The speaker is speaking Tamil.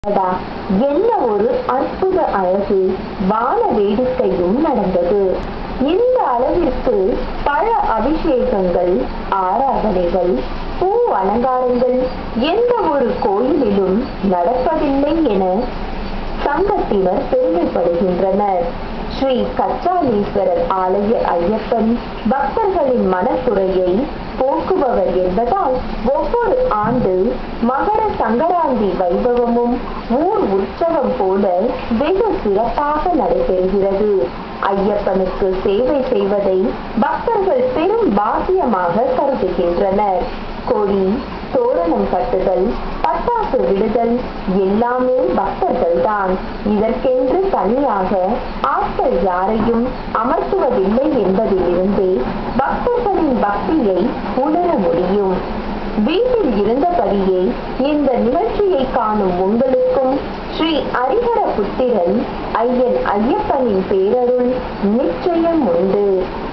அடடா, என்ன ஒரு அற்புத அழகு வான வேடிக்கையும் நடந்தது இந்த அளவிற்கு பல அபிஷேகங்கள் ஆராதனைகள் பூ அலங்காரங்கள் எந்த ஒரு கோயிலிலும் நடப்பதில்லை என சங்கத்தினர் பெருமைப்படுகின்றனர் ஸ்ரீ கச்சாலீஸ்வரர் ஆலய ஐயப்பன் பக்தர்களின் மனக்குறையை போக்குபவர் என்பதால் ஒவ்வொரு ஆண்டு மகர சங்கராந்தி வைபவமும் ஊர் உற்சவம் போல வெகு சிறப்பாக நடைபெறுகிறது ஐயப்பனுக்கு சேவை செய்வதை பக்தர்கள் பெரும் பாக்கியமாக கருதுகின்றனர் கொடி தோரணம் கட்டுதல் பட்டாசு விடுதல் எல்லாமே பக்தர்கள் தான் இதற்கென்று தனியாக ஆட்கள் யாரையும் அமர்த்துவதில்லை என்பதிலிருந்தே பக்தர்களின் பக்தியை உணர முடியும் வீட்டில் இருந்தபடியே இந்த நிகழ்ச்சியை காணும் உங்களுக்கும் ஸ்ரீ ஹரிஹர புத்திரன் ஐயன் ஐயப்பனின் பேரருள் நிச்சயம் உண்டு